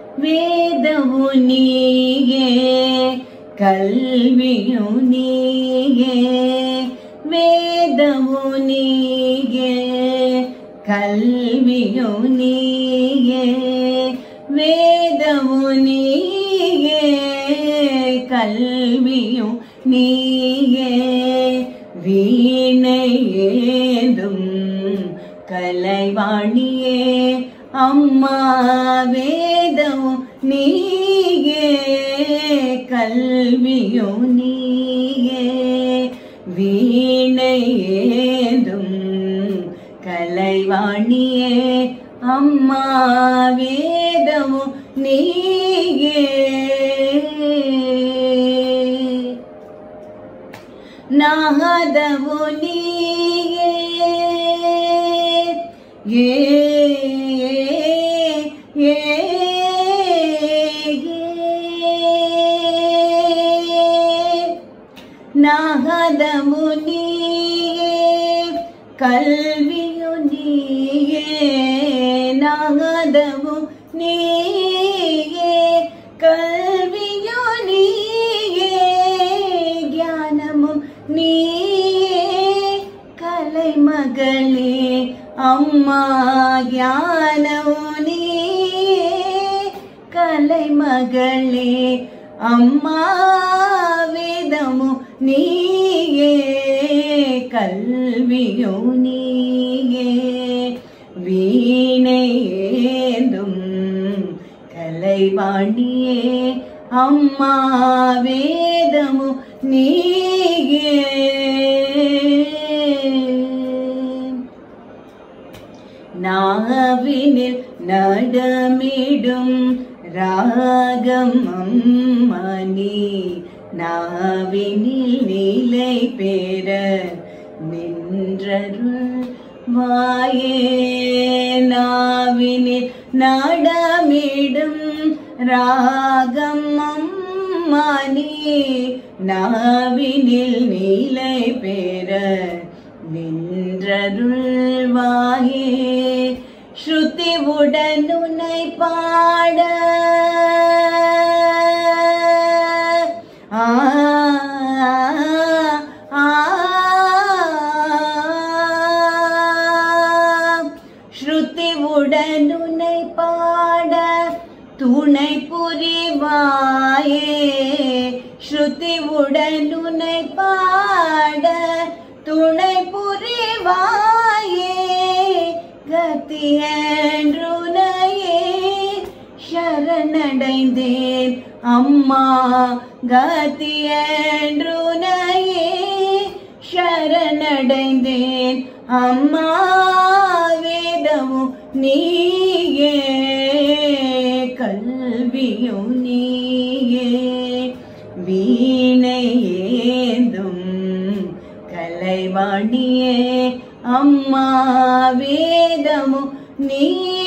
வேதவு நீயே கல்வியு நீயே வேதவு நீயே கல்வியு நீயே வேதவு நீயே கல்வியும் நீயே வீணை ஏதும் கலைவாணியே அம்மா வேதமும் நீயே கல்வியும் நீயே வீணை ஏதும் கலைவாணியே அம்மா வேதமும் நீயே நாதவு நீயே ஏ ஏ நாகதமு நீயே கல்வியு நீயே நாகதமு நீயே கல்வியு நீயே ஞானமும் நீயே கலைமகளே அம்மா ஞானமும் நீயே கலைமகளே அம்மா வேதமும் நீயே கல்வியோ நீயே வீணை ஏந்தும் கலைவாணியே அம்மா வேதமும் நீயே நாவினில் நடமிடும் ராகம் அம்மணி நாவினில் நிலை பெற நின்றருள் வாயே நாவினில் நடமிடும் ராகம் அம்மணி நாவினில் நிலை பெற நின்றருள்வாயே ஸ்ருதி உடனுனை பாட ஆ ஆ, ஸ்ருதி உடனுனை பாட துணை புரிவாயே ஸ்ருதி உடனுனை பாட துணை புரிவாயே கத்தியன்றுனையே சரணடைந்தேன் அம்மா கத்தியன்றுனையே சரணடைந்தேன் அம்மா வேதமும் நீயே கல்வியும் நீயே வீணை ஏந்தும் கலைவாணியே அம்மா வேதமும் நீ